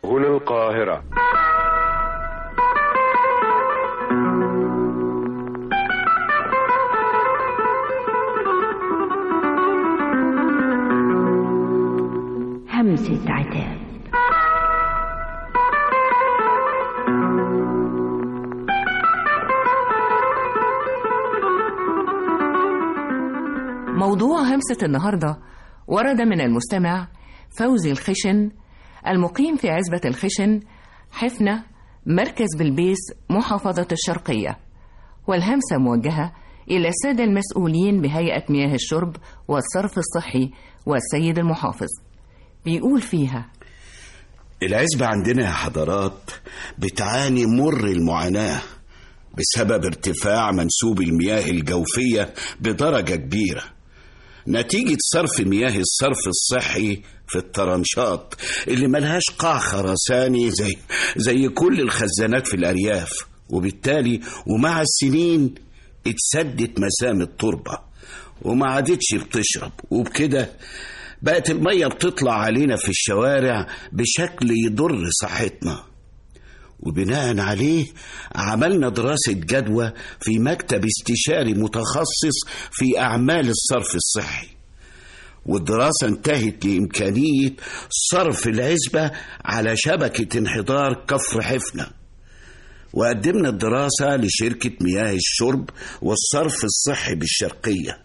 هنا القاهرة همسة عتاب موضوع همسة النهاردة ورد من المستمع فوزي الخشن المقيم في عزبة الخشن حفنة مركز بلبيس محافظة الشرقية والهمسة موجهة إلى السادة المسؤولين بهيئة مياه الشرب والصرف الصحي والسيد المحافظ بيقول فيها العزبة عندنا يا حضرات بتعاني مر المعاناة بسبب ارتفاع منسوب المياه الجوفية بدرجة كبيرة نتيجة صرف مياه الصرف الصحي في الطرنشات اللي ملهاش قاع خرساني زي زي كل الخزانات في الأرياف وبالتالي ومع السنين اتسدت مسام التربة وما عادتش بتشرب وبكده بقت المية بتطلع علينا في الشوارع بشكل يضر صحتنا وبناء عليه عملنا دراسة جدوى في مكتب استشاري متخصص في أعمال الصرف الصحي والدراسة انتهت لإمكانية صرف العزبة على شبكة انحدار كفر حفنة وقدمنا الدراسة لشركة مياه الشرب والصرف الصحي بالشرقية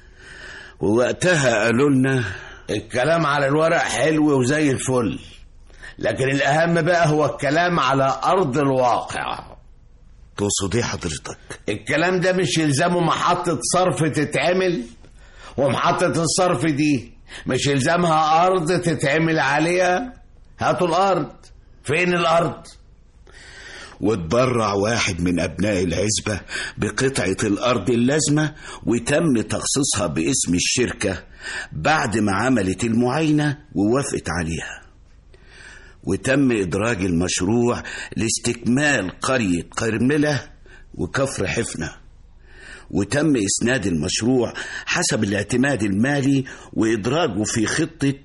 ووقتها قالوا لنا الكلام على الورق حلو وزي الفل لكن الأهم بقى هو الكلام على أرض الواقع تقصد ايه حضرتك؟ الكلام ده مش يلزمه محطة صرف تتعمل ومحطة الصرف دي مش يلزمها أرض تتعمل عليها هاتوا الأرض فين الأرض؟ واتبرع واحد من أبناء العزبة بقطعة الأرض اللازمة وتم تخصيصها باسم الشركة بعد ما عملت المعاينة ووافقت عليها وتم إدراج المشروع لاستكمال قرية قرملة وكفر حفنة وتم إسناد المشروع حسب الاعتماد المالي وإدراجه في خطة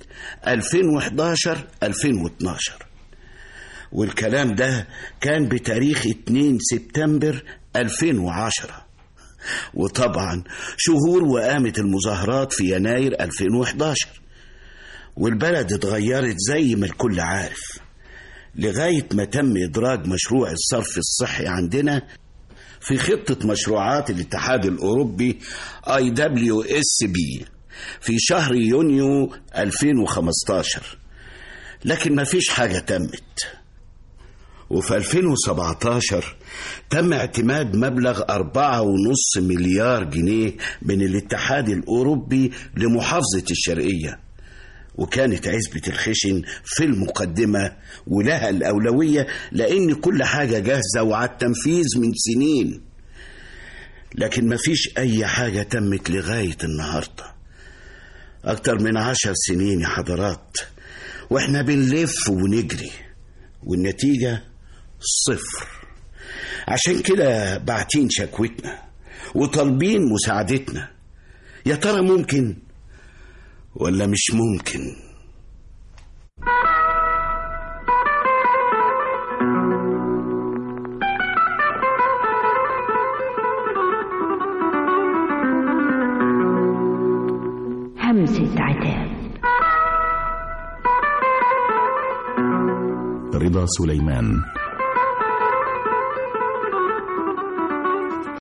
2011-2012 والكلام ده كان بتاريخ 2 سبتمبر 2010 وطبعا شهور وقامت المظاهرات في يناير 2011 والبلد اتغيرت زي ما الكل عارف لغاية ما تم إدراج مشروع الصرف الصحي عندنا في خطة مشروعات الاتحاد الأوروبي اي دبليو اس بي في شهر يونيو 2015 لكن ما فيش حاجة تمت وفي 2017 تم اعتماد مبلغ أربعة ونص مليار جنيه من الاتحاد الأوروبي لمحافظة الشرقية وكانت عزبة الخشن في المقدمة ولها الأولوية لأن كل حاجة جاهزة وعلى التنفيذ من سنين لكن مفيش أي حاجة تمت لغاية النهاردة أكتر من عشر سنين يا حضرات وإحنا بنلف ونجري والنتيجة صفر عشان كده باعتين شكوتنا وطالبين مساعدتنا يا ترى ممكن ولا مش ممكن همسة عتاب رضا سليمان